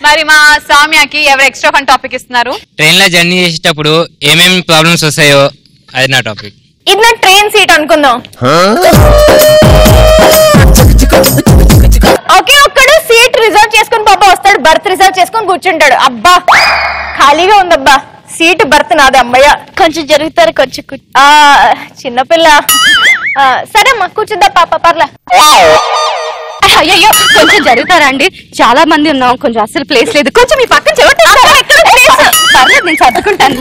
మరి మా సామ్యాకి ఎవరు ఎక్స్ట్రా ఫన్ టాపిక్ ఇస్తున్నారు ట్రైన్ లో జర్నీ చేసేటప్పుడు ఏమేమి ప్రాబ్లమ్స్ వస్తాయో అది నా టాపిక్ ఇది నా ట్రైన్ సీట్ అనుకుందాం ఒకే ఒక్కడు సీట్ రిజర్వ్ చేసుకుని పాప వస్తాడు బర్త్ రిజర్వ్ చేసుకొని కూర్చుంటాడు అబ్బా ఖాళీగా ఉందబ్బా సీట్ బర్త్ నాది అమ్మయ్య కొంచెం జరుగుతారు కొంచెం కూ- ఆ చిన్నపిల్ల ఆ, సరే అమ్మా కూర్చుందా పాప పర్లే అయ్యో కొంచెం జరుగుతారా అండి చాలా మంది ఉన్నాం కొంచెం అసలు ప్లేస్ లేదు కొంచెం మీ పక్కన చెవిటి పర్లేదు నేను సర్దుకుంటాను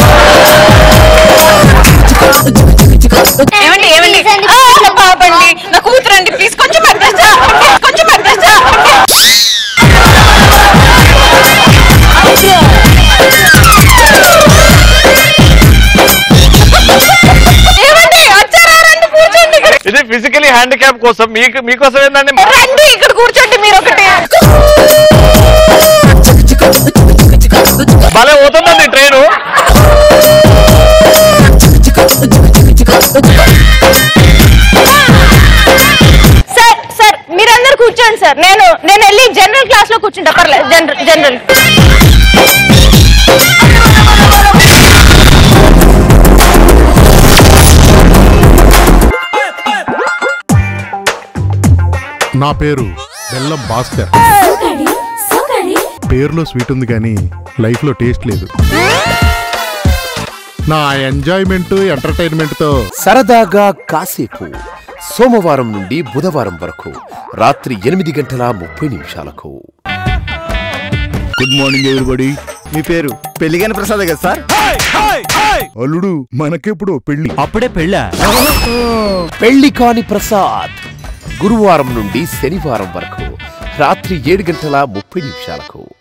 ఏమండి ఏమండి ఆ, నా పాపండి నా కూతురండి ప్లీజ్ కొంచెం అడ్జస్ట్ చేసుకోండి కొంచెం అడ్జస్ట్ చేసుకోండి ఏమండి వచ్చారా రండి కూర్చోండి ఇక్కడ. ఇది ఫిజికలీ హ్యాండిక్యాప్ కోసం మీకు మీకోసం ఏంటండి రండి ఇక్కడ కూర్చోండి మీరు ఒకటి భలే పోతుందండి ట్రైన్ సార్ సార్ మీరందరూ కూర్చోండి సార్ నేను నేను వెళ్ళి జనరల్ క్లాస్ లో కూర్చుంటా పర్లేదు జనరల్ జనరల్ నా పేరు బెల్లం భాస్కర్ పేరులో స్వీట్ ఉంది కానీ లైఫ్లో టేస్ట్ లేదు నా ఎంజాయ్మెంట్ ఎంటర్టైన్మెంట్తో సరదాగా కాసేపు సోమవారం నుండి బుధవారం వరకు రాత్రి ఎనిమిది గంటల ముప్పై నిమిషాలకు గుడ్ మార్నింగ్ ఎవరిబడి మీ పేరు పెళ్లిగాని ప్రసాద్ కదా సార్ అల్లుడు మనకెప్పుడు పెళ్లి అప్పుడే పెళ్ళా పెళ్లి కాని ప్రసాద్ గురువారం నుండి శనివారం వరకు రాత్రి ఏడు గంటల ముప్పై నిమిషాలకు